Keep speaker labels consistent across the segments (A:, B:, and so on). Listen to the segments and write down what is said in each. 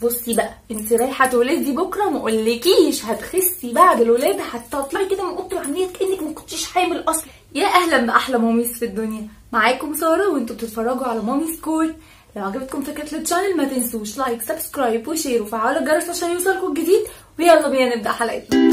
A: بصي بقى انت رايحه تولدي بكره ما اقولكيش هتخسي بعد الولاده هتطلعي كده من اوضه العمليات كانك ما كنتيش حامل اصلا يا اهلا باحلى ماميز في الدنيا معاكم ساره وانتوا بتتفرجوا على مامي سكول لو عجبتكم فكره الشانل ما تنسوش لايك سبسكرايب وشير وفعلوا الجرس عشان يوصلكم الجديد ويلا بينا نبدا حلقتنا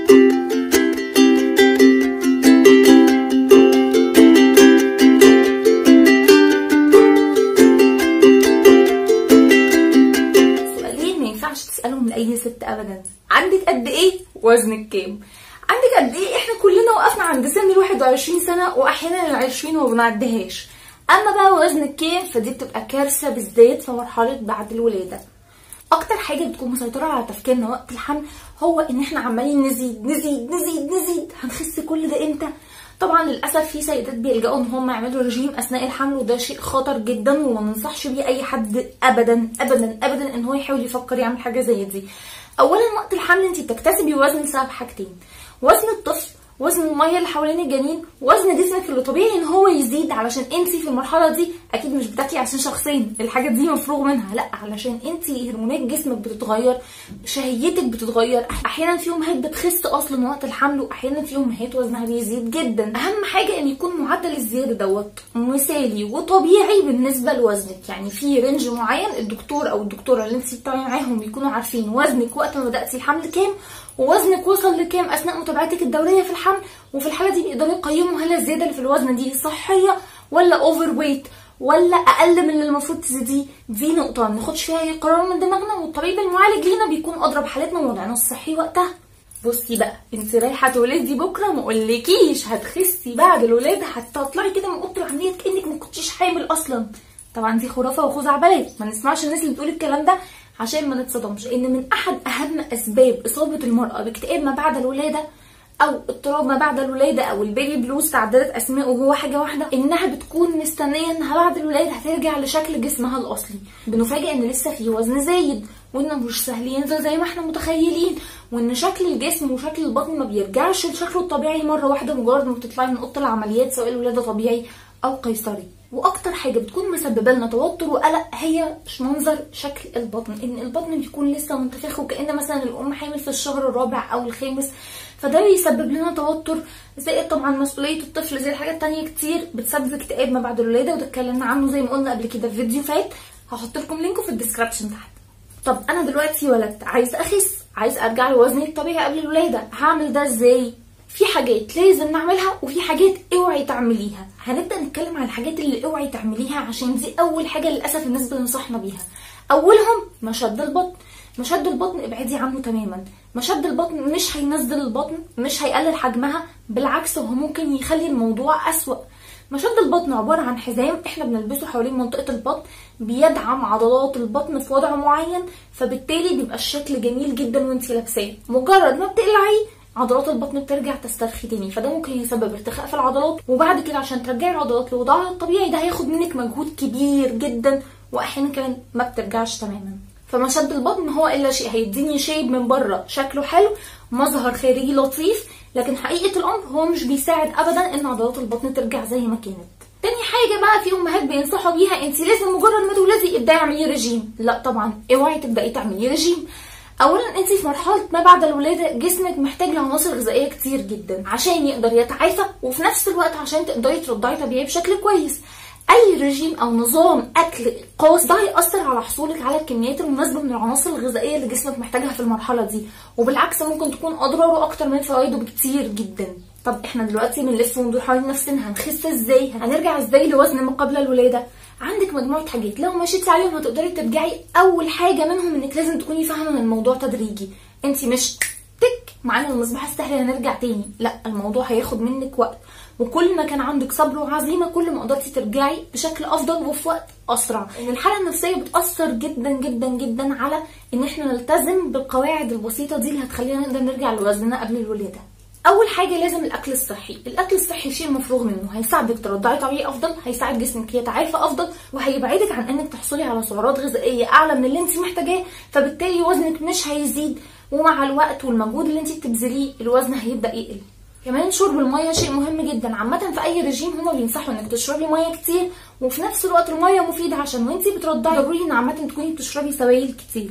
A: سؤالين ما ينفعش تسألهم لأي ست أبدا عندك قد إيه وزنك كام عندك قد إيه إحنا كلنا وقفنا عند سن ال 21 سنة وأحيانا ال 20 وما بنعديهاش أما بقى وزنك كام فدي بتبقى كارثة بالذات في مرحلة بعد الولادة اكتر حاجه بتكون مسيطره على تفكيرنا وقت الحمل هو ان احنا عمالين نزيد نزيد نزيد نزيد هنخس كل ده امتى طبعا للاسف في سيدات بيلجأوا ان هم يعملوا رجيم اثناء الحمل وده شيء خطر جدا وما ننصحش بيه اي حد ابدا ابدا ابدا ان هو يحاول يفكر يعمل حاجه زي دي اولا وقت الحمل انت بتكتسبي وزن بسبب حاجتين وزن الطفل وزن الميه اللي حوالين الجنين وزن جسمك اللي طبيعي ان هو يزيد علشان انت في المرحله دي اكيد مش بتاكلي عشان شخصين الحاجات دي مفروغ منها لا علشان انت هرمونات جسمك بتتغير شهيتك بتتغير احيانا في امهات بتخس اصلا وقت الحمل واحيانا في امهات وزنها بيزيد جدا اهم حاجه ان يكون معدل الزياده دوت مثالي وطبيعي بالنسبه لوزنك يعني في رينج معين الدكتور او الدكتوره اللي انت بتتابعي معاهم بيكونوا عارفين وزنك وقت ما بداتي الحمل كام ووزنك وصل لكام اثناء متابعتك الدوريه في الحمل وفي الحاله دي بيقدروا يقيموا هل الزياده اللي في الوزن دي صحيه ولا اوفر ويت ولا اقل من اللي المفروض تزيديه دي نقطه ما ناخدش فيها اي قرار من دماغنا والطبيب المعالج لينا بيكون ادرى بحالتنا ووضعنا الصحي وقتها بصي بقى انت رايحه تولدي بكره ما اقولكيش هتخسي بعد الولاده هتطلعي كده من اوضه العمليات كانك ما كنتيش حامل اصلا طبعا دي خرافه وخزعبلات ما نسمعش الناس اللي بتقول الكلام ده عشان ما نتصدمش ان من احد اهم اسباب اصابه المراه باكتئاب ما بعد الولاده او اضطراب ما بعد الولاده او البيبي بلوز تعددت اسماء وهو حاجه واحده انها بتكون مستنيه انها بعد الولاده هترجع لشكل جسمها الاصلي بنفاجئ ان لسه في وزن زايد وانه مش سهل ينزل زي ما احنا متخيلين وان شكل الجسم وشكل البطن ما بيرجعش لشكله الطبيعي مره واحده مجرد ما بتطلعي من اوضه العمليات سواء الولاده طبيعي او قيصري واكتر حاجه بتكون مسببه لنا توتر وقلق هي منظر شكل البطن ان البطن بيكون لسه منتفخ وكان مثلا الام حامل في الشهر الرابع او الخامس فده بيسبب لنا توتر زائد طبعا مسؤوليه الطفل زي الحاجات تانية كتير بتسبب اكتئاب ما بعد الولاده وده اتكلمنا عنه زي ما قلنا قبل كده في فيديو فات هحط لكم لينكه في الديسكربشن تحت طب انا دلوقتي ولدت عايز اخس عايز ارجع لوزني الطبيعي قبل الولاده هعمل ده ازاي في حاجات لازم نعملها وفي حاجات اوعي تعمليها هنبدا نتكلم عن الحاجات اللي اوعي تعمليها عشان دي اول حاجه للاسف الناس بتنصحنا بيها اولهم مشد البطن مشد البطن ابعدي عنه تماما مشد البطن مش هينزل البطن مش هيقلل حجمها بالعكس هو ممكن يخلي الموضوع اسوأ مشد البطن عبارة عن حزام احنا بنلبسه حوالين منطقة البطن بيدعم عضلات البطن في وضع معين فبالتالي بيبقى الشكل جميل جدا وانتي لابساه مجرد ما بتقلعيه عضلات البطن بترجع تسترخي تاني فده ممكن يسبب ارتخاء في العضلات وبعد كده عشان ترجعي العضلات لوضعها الطبيعي ده هياخد منك مجهود كبير جدا واحيانا كمان ما بترجعش تماما فمشد البطن هو الا شيء هيديني شيب من بره شكله حلو مظهر خارجي لطيف لكن حقيقه الامر هو مش بيساعد ابدا ان عضلات البطن ترجع زي ما كانت تاني حاجة بقى في امهات بينصحوا بيها انت لازم مجرد ما تولدي ابداي اعملي رجيم لا طبعا اوعي تبداي تعملي رجيم اولا انت في مرحله ما بعد الولاده جسمك محتاج لعناصر غذائيه كتير جدا عشان يقدر يتعافى وفي نفس الوقت عشان تقدري ترضعي طبيعي بشكل كويس اي رجيم او نظام اكل قاس ده هيأثر على حصولك على الكميات المناسبه من العناصر الغذائيه اللي جسمك محتاجها في المرحله دي وبالعكس ممكن تكون اضراره اكتر من فوائده بكتير جدا طب احنا دلوقتي بنلف وندور حوالين نفسنا هنخس ازاي هنرجع ازاي لوزن ما قبل الولاده عندك مجموعه حاجات لو مشيتي عليهم هتقدري ترجعي اول حاجه منهم انك لازم تكوني فاهمه ان الموضوع تدريجي انت مش تك معانا المصباح السحري هنرجع تاني لا الموضوع هياخد منك وقت وكل ما كان عندك صبر وعزيمه كل ما قدرتي ترجعي بشكل افضل وفي وقت اسرع ان الحاله النفسيه بتاثر جدا جدا جدا على ان احنا نلتزم بالقواعد البسيطه دي اللي هتخلينا نقدر نرجع لوزننا قبل الولاده اول حاجه لازم الاكل الصحي الاكل الصحي شيء مفروغ منه هيساعدك ترضعي طبيعي افضل هيساعد جسمك يتعافى افضل وهيبعدك عن انك تحصلي على سعرات غذائيه اعلى من اللي انت محتاجاه فبالتالي وزنك مش هيزيد ومع الوقت والمجهود اللي انت بتبذليه الوزن هيبدا يقل كمان شرب الميه شيء مهم جدا عامه في اي رجيم هما بينصحوا انك تشربي ميه كتير وفي نفس الوقت الميه مفيده عشان وانتي بترضعي ضروري ان عامه تكوني بتشربي سوائل كتيره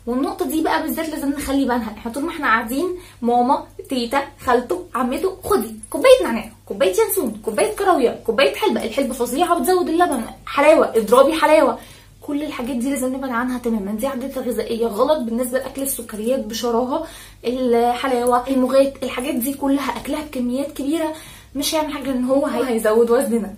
A: والنقطه دي بقى بالذات لازم نخلي بالنا احنا طول ما احنا قاعدين ماما تيتا خالته عمته خدي كوبايه نعناع كوبايه ينسون كوبايه كراويه كوبايه حلبه الحلبه فظيعه بتزود اللبن حلاوه اضرابي حلاوه كل الحاجات دي لازم نبعد عنها تماما دي عادات غذائيه غلط بالنسبه لاكل السكريات بشراهه الحلاوه المغات الحاجات دي كلها اكلها بكميات كبيره مش هيعمل حاجه ان هو هيزود وزننا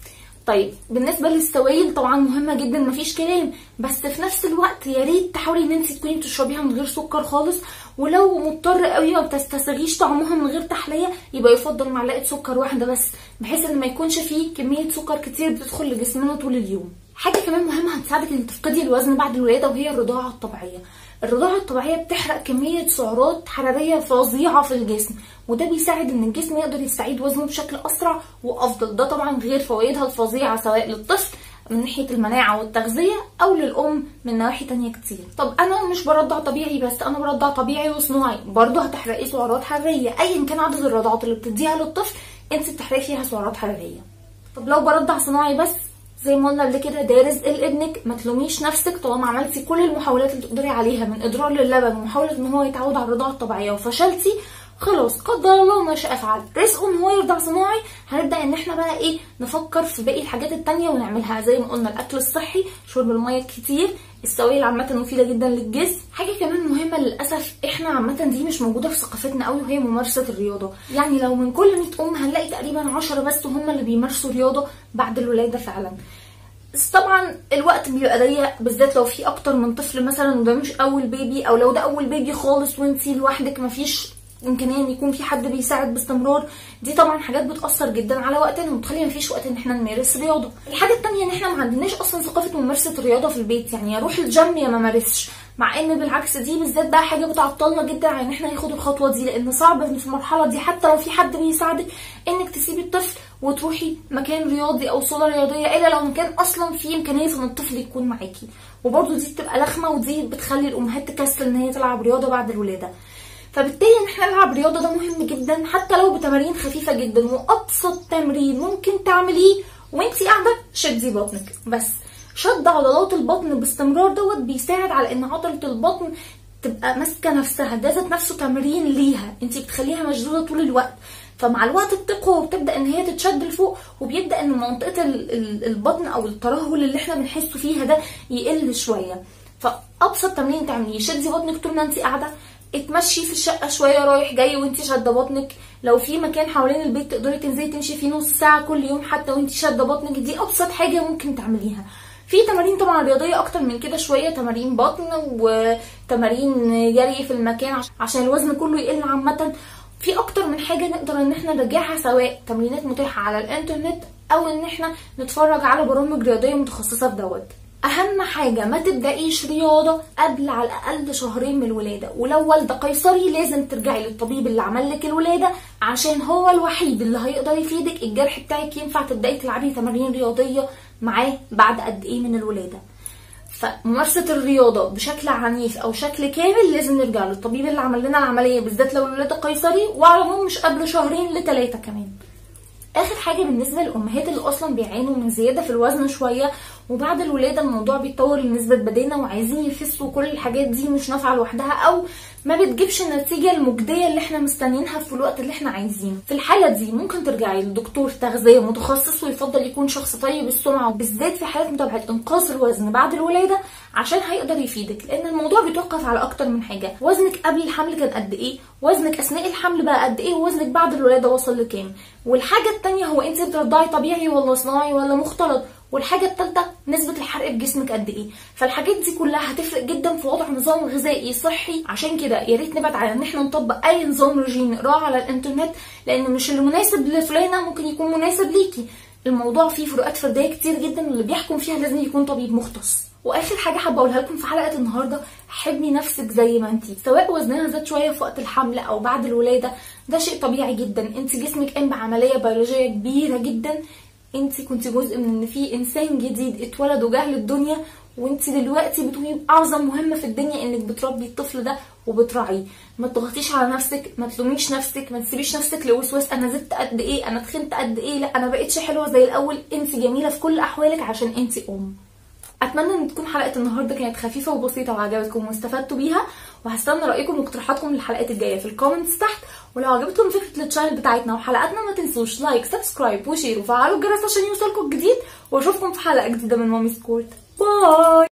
A: طيب بالنسبه للسوائل طبعا مهمه جدا مفيش كلام بس في نفس الوقت يا ريت تحاولي ان انت تكوني بتشربيها من غير سكر خالص ولو مضطر قوي ما بتستسغيش طعمها من غير تحليه يبقى يفضل معلقه سكر واحده بس بحيث ان ما يكونش فيه كميه سكر كتير بتدخل لجسمنا طول اليوم حاجه كمان مهمه هتساعدك ان تفقدي الوزن بعد الولاده وهي الرضاعه الطبيعيه الرضاعه الطبيعيه بتحرق كميه سعرات حراريه فظيعه في الجسم وده بيساعد ان الجسم يقدر يستعيد وزنه بشكل اسرع وافضل ده طبعا غير فوائدها الفظيعه سواء للطفل من ناحيه المناعه والتغذيه او للام من نواحي تانية كتير طب انا مش برضع طبيعي بس انا برضع طبيعي وصناعي برضه هتحرقي سعرات حراريه ايا كان عدد الرضعات اللي بتديها للطفل انت بتحرقي فيها سعرات حراريه طب لو برضع صناعي بس زي ما قلنا قبل كده ده رزق لابنك ما تلوميش نفسك طالما عملتي كل المحاولات اللي تقدري عليها من اضرار للبن ومحاوله ان هو يتعود على الرضاعه الطبيعيه وفشلتي خلاص قدر الله ما شاء فعل رزقه ان هو يرضع صناعي هنبدا ان احنا بقى ايه نفكر في باقي الحاجات التانية ونعملها زي ما قلنا الاكل الصحي شرب الميه كتير السوائل عامه مفيده جدا للجسم حاجه كمان مهمه للاسف احنا عامه دي مش موجوده في ثقافتنا قوي وهي ممارسه الرياضه يعني لو من كل 100 ام هنلاقي تقريبا 10 بس هم اللي بيمارسوا رياضه بعد الولاده فعلا بس طبعا الوقت بيبقى ضيق بالذات لو في اكتر من طفل مثلا وده مش اول بيبي او لو ده اول بيبي خالص وانتي لوحدك مفيش امكانيه ان يكون في حد بيساعد باستمرار دي طبعا حاجات بتاثر جدا على وقتنا وبتخلي مفيش وقت ان احنا نمارس رياضه الحاجه التانية ان احنا ما عندناش اصلا ثقافه ممارسه الرياضه في البيت يعني يا اروح الجيم يا ما مارسش مع ان بالعكس دي بالذات بقى حاجه بتعطلنا جدا عن ان احنا ناخد الخطوه دي لان صعب ان في المرحله دي حتى لو في حد بيساعدك انك تسيبي الطفل وتروحي مكان رياضي او صاله رياضيه الا لو مكان اصلا فيه امكانيه ان الطفل يكون معاكي وبرده دي بتبقى لخمه ودي بتخلي الامهات تكسل ان هي تلعب رياضه بعد الولاده فبالتالي ان احنا نلعب رياضه ده مهم جدا حتى لو بتمارين خفيفه جدا وابسط تمرين ممكن تعمليه وانتي قاعده شدي بطنك بس شد عضلات البطن باستمرار دوت بيساعد على ان عضله البطن تبقى ماسكه نفسها ده ذات نفسه تمرين ليها انت بتخليها مشدوده طول الوقت فمع الوقت بتقوى وبتبدا ان هي تتشد لفوق وبيبدا ان منطقه البطن او الترهل اللي احنا بنحسه فيها ده يقل شويه فابسط تمرين تعمليه شدي بطنك طول ما انت قاعده اتمشي في الشقه شويه رايح جاي وانت شاده بطنك لو في مكان حوالين البيت تقدري تنزلي تمشي فيه نص ساعه كل يوم حتى وانت شاده بطنك دي ابسط حاجه ممكن تعمليها في تمارين طبعا رياضيه اكتر من كده شويه تمارين بطن وتمارين جري في المكان عشان الوزن كله يقل عامه في اكتر من حاجه نقدر ان احنا نرجعها سواء تمرينات متاحه على الانترنت او ان احنا نتفرج على برامج رياضيه متخصصه في دوت اهم حاجه ما تبدايش رياضه قبل على الاقل شهرين من الولاده ولو والده قيصري لازم ترجعي للطبيب اللي عمل لك الولاده عشان هو الوحيد اللي هيقدر يفيدك الجرح بتاعك ينفع تبداي تلعبي تمارين رياضيه معاه بعد قد ايه من الولاده فممارسه الرياضه بشكل عنيف او شكل كامل لازم نرجع للطبيب اللي عمل لنا العمليه بالذات لو الولاده قيصري وعلى العموم مش قبل شهرين لثلاثه كمان اخر حاجه بالنسبه للامهات اللي اصلا بيعانوا من زياده في الوزن شويه وبعد الولاده الموضوع بيتطور لنسبه بدينه وعايزين يخسوا كل الحاجات دي مش نافعه لوحدها او ما بتجيبش النتيجه المجديه اللي احنا مستنيينها في الوقت اللي احنا عايزينه في الحاله دي ممكن ترجعي لدكتور تغذيه متخصص ويفضل يكون شخص طيب السمعه وبالذات في حالات متابعه انقاص الوزن بعد الولاده عشان هيقدر يفيدك لان الموضوع بيتوقف على اكتر من حاجه وزنك قبل الحمل كان قد ايه وزنك اثناء الحمل بقى قد ايه ووزنك بعد الولاده وصل لكام والحاجه الثانيه هو انت بترضعي طبيعي ولا صناعي ولا مختلط والحاجه الثالثه نسبه الحرق في جسمك قد ايه فالحاجات دي كلها هتفرق جدا في وضع نظام غذائي صحي عشان كده يا ريت نبعد على ان احنا نطبق اي نظام رجيم نقراه على الانترنت لان مش اللي مناسب لفلانه ممكن يكون مناسب ليكي الموضوع فيه فروقات فرديه كتير جدا واللي بيحكم فيها لازم يكون طبيب مختص واخر حاجه حابه اقولها لكم في حلقه النهارده حبي نفسك زي ما انتي سواء وزنها زاد شويه في وقت الحمل او بعد الولاده ده شيء طبيعي جدا انت جسمك قام بعمليه بيولوجيه كبيره جدا انت كنت جزء من ان في انسان جديد اتولد وجه للدنيا وانت دلوقتي بتقومي باعظم مهمه في الدنيا انك بتربي الطفل ده وبتراعيه ما تضغطيش على نفسك ما تلوميش نفسك ما تسيبيش نفسك لوسواس انا زدت قد ايه انا تخنت قد ايه لا انا بقيتش حلوه زي الاول انت جميله في كل احوالك عشان انت ام اتمنى ان تكون حلقه النهارده كانت خفيفه وبسيطه وعجبتكم واستفدتوا بيها وهستنى رايكم واقتراحاتكم للحلقات الجايه في الكومنتس تحت ولو عجبتكم فكره التشانل بتاعتنا وحلقاتنا ما تنسوش لايك سبسكرايب وشير وفعلوا الجرس عشان يوصلكم الجديد واشوفكم في حلقه جديده من مامي سكورت باي